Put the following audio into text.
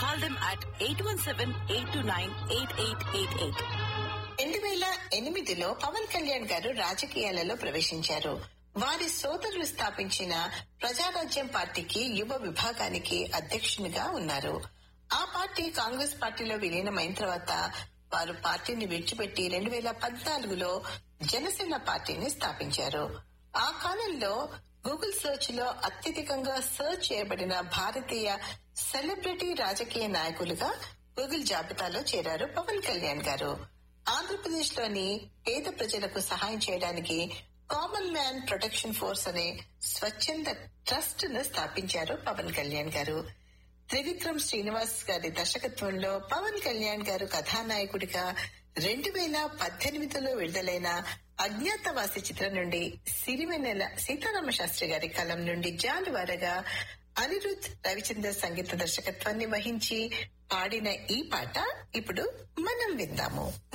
Call them at 817-829-8888. రెండు వేల ఎనిమిదిలో పవన్ కళ్యాణ్ గారు రాజకీయాలలో ప్రవేశించారు వారి సోదరులు స్థాపించిన ప్రజారాజ్యం పార్టీకి యువ విభాగానికి అధ్యక్షునిగా ఉన్నారు ఆ పార్టీ కాంగ్రెస్ పార్టీలో విలీనమైన తర్వాత వారు పార్టీని విడిచిపెట్టి రెండు వేల పద్నాలుగులో జనసేన పార్టీని స్థాపించారు ఆ కాలంలో గూగుల్ సెర్చ్ లో అత్యధికంగా సెర్చ్ చేయబడిన భారతీయ సెలబ్రిటీ రాజకీయ నాయకులుగా గూగుల్ జాబితాలో చేరారు పవన్ కళ్యాణ్ గారు ఆంధ్రప్రదేశ్ లోని పేద ప్రజలకు సహాయం చేయడానికి కామన్ మ్యాన్ ప్రొటెక్షన్ ఫోర్స్ అనే స్వచ్ఛంద ట్రస్ట్ ను స్థాపించారు పవన్ కళ్యాణ్ గారు త్రివిక్రమ్ శ్రీనివాస్ గారి దర్శకత్వంలో పవన్ కళ్యాణ్ గారు కథానాయకుడిగా రెండు వేల పద్దెనిమిదిలో విడుదలైన అజ్ఞాతవాసి చిత్రం నుండి సిరివెన్నెల సీతారామ శాస్త్రి గారి కలం నుండి జాలువారగా అనిరుద్ రవిచంద్ర సంగీత దర్శకత్వాన్ని వహించి పాడిన ఈ పాట ఇప్పుడు మనం విందాము